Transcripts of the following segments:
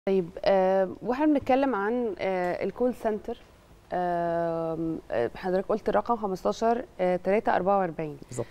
طيب آه واحنا بنتكلم عن آه الكول سنتر آه آه، حضرتك قلت الرقم 15 آه 344 بالظبط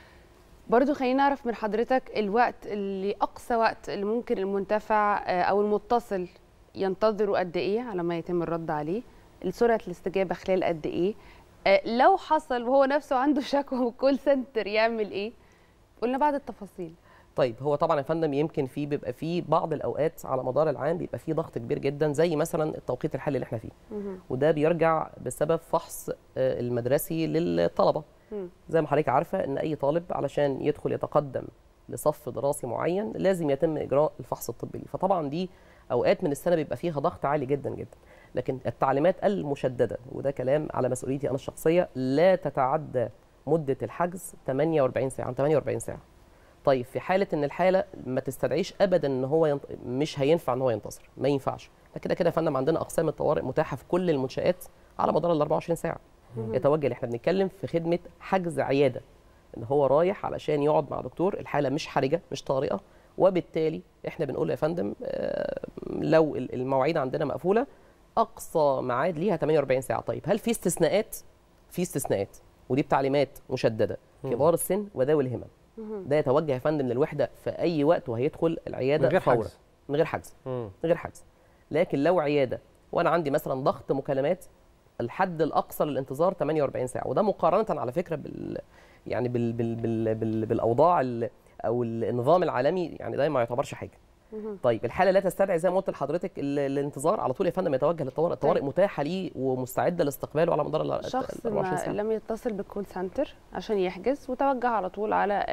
برضو خلينا نعرف من حضرتك الوقت اللي اقصى وقت اللي ممكن المنتفع آه او المتصل ينتظره قد ايه على ما يتم الرد عليه سرعه الاستجابه خلال قد ايه آه لو حصل وهو نفسه عنده شكوى من الكول سنتر يعمل ايه قلنا بعض التفاصيل طيب هو طبعا يا فندم يمكن في بيبقى في بعض الاوقات على مدار العام بيبقى في ضغط كبير جدا زي مثلا التوقيت الحالي اللي احنا فيه مهم. وده بيرجع بسبب فحص آه، المدرسي للطلبه مم. زي ما حضرتك عارفه ان اي طالب علشان يدخل يتقدم لصف دراسي معين لازم يتم اجراء الفحص الطبي ليه فطبعا دي اوقات من السنه بيبقى فيها ضغط عالي جدا جدا لكن التعليمات المشدده وده كلام على مسؤوليتي انا الشخصيه لا تتعدى مده الحجز 48 ساعه عن 48 ساعه طيب في حاله ان الحاله ما تستدعيش ابدا ان هو ينط... مش هينفع ان هو ينتظر ما ينفعش إحنا كده كده يا فندم عندنا اقسام الطوارئ متاحه في كل المنشات على مدار ال 24 ساعه يتوجه احنا بنتكلم في خدمه حجز عياده ان هو رايح علشان يقعد مع دكتور الحاله مش حرجه مش طارئه وبالتالي احنا بنقول يا فندم آه، لو ال- المواعيد عندنا مقفوله اقصى ميعاد ليها 48 ساعه طيب هل في استثناءات في استثناءات ودي بتعليمات مشدده كبار السن وذوي الهمم ده يتوجه يا فندم للوحده في اي وقت وهيدخل العياده من غير فورا حجز. من غير حجز مم. من غير حجز لكن لو عياده وانا عندي مثلا ضغط مكالمات الحد الاقصى للانتظار 48 ساعه وده مقارنه على فكره بال يعني بال بال بال بال بالاوضاع ال او النظام العالمي يعني ده ما يعتبرش حاجه طيب الحاله لا تستدعي زي ما قلت لحضرتك ال- الانتظار على طول يا فندم يتوجه للطوارئ الطوارئ متاحه ليه ومستعده لاستقباله على مدار ال شخص 24 ما ساعه لم يتصل بالكول سنتر عشان يحجز وتوجه على طول على آه،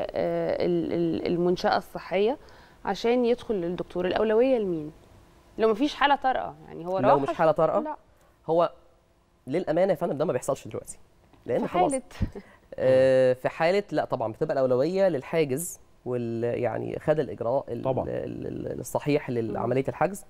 آه، ال- ال- المنشأة الصحية عشان يدخل للدكتور الأولوية لمين؟ لو مفيش حالة طارئة يعني هو لو راح مش عشان- حالة طارئة؟ لا هو للامانه يا فندم ده ما بيحصلش دلوقتي لان في خلاص حالة آه، في حاله لا طبعا بتبقى الاولويه للحاجز وال يعني خد الاجراء ال- طبعاً. ال- ال- الصحيح لعمليه الحجز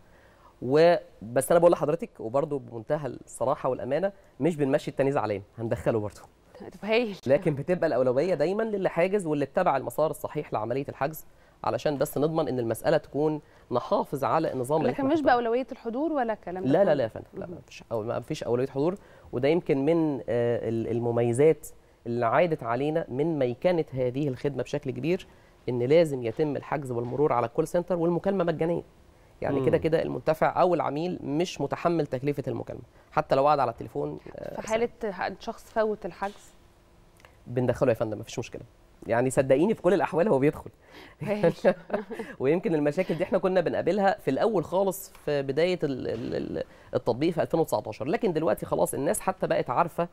وبس انا بقول لحضرتك وبرده بمنتهى الصراحه والامانه مش بنمشي التاني زعلان هندخله برده هايل لكن بتبقى الاولويه دايما للي حاجز واللي اتبع المسار الصحيح لعمليه الحجز علشان بس نضمن ان المساله تكون نحافظ على النظام اللي لكن إحنا مش حاطينه. بأولوية الحضور ولا الكلام ده لا لا كله؟ لا يا فندم لا ما فيش أو ما فيش اولويه حضور وده يمكن من آه، ال- المميزات اللي عادت علينا من ميكنه هذه الخدمه بشكل كبير ان لازم يتم الحجز والمرور على الكول سنتر والمكالمه مجانيه يعني مم. كده كده المنتفع او العميل مش متحمل تكلفه المكالمه حتى لو قعد على التليفون آه، في حالة شخص فوت الحجز بندخله يا فندم مفيش مشكله يعني صدقيني في كل الاحوال هو بيدخل هايل. ويمكن المشاكل دي احنا كنا بنقابلها في الاول خالص في بدايه ال- ال- ال- التطبيق في 2019 لكن دلوقتي خلاص الناس حتى بقت عارفه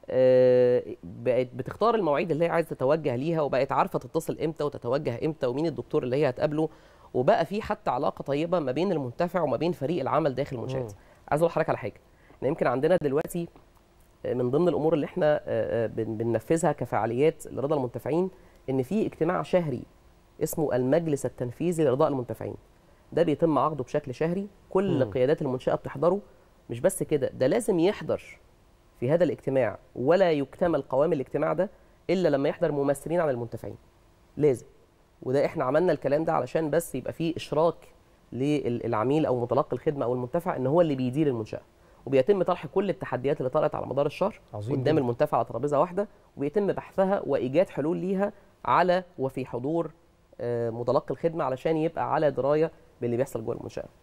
آه، بقت بتختار المواعيد اللي هي عايزه تتوجه ليها وبقت عارفه تتصل امتى وتتوجه امتى ومين الدكتور اللي هي هتقابله وبقى في حتى علاقه طيبه ما بين المنتفع وما بين فريق العمل داخل المنشات مم. عايز اقول لحضرتك على حاجه احنا يمكن عندنا دلوقتي من ضمن الامور اللي احنا آه، آه، بن- بننفذها كفعاليات لرضا المنتفعين ان في اجتماع شهري اسمه المجلس التنفيذي لرضاء المنتفعين ده بيتم عقده بشكل شهري كل مم. قيادات المنشاه بتحضره مش بس كده ده لازم يحضر في هذا الاجتماع ولا يكتمل قوام الاجتماع ده الا لما يحضر ممثلين عن المنتفعين لازم وده احنا عملنا الكلام ده علشان بس يبقى فيه اشراك للعميل او متلقي الخدمه او المنتفع ان هو اللي بيدير المنشاه وبيتم طرح كل التحديات اللي طرأت على مدار الشهر عظيم قدام جداً. المنتفع على ترابيزه واحده وبيتم بحثها وايجاد حلول ليها على وفي حضور آه، متلقي الخدمه علشان يبقى على درايه باللي بيحصل جوه المنشاه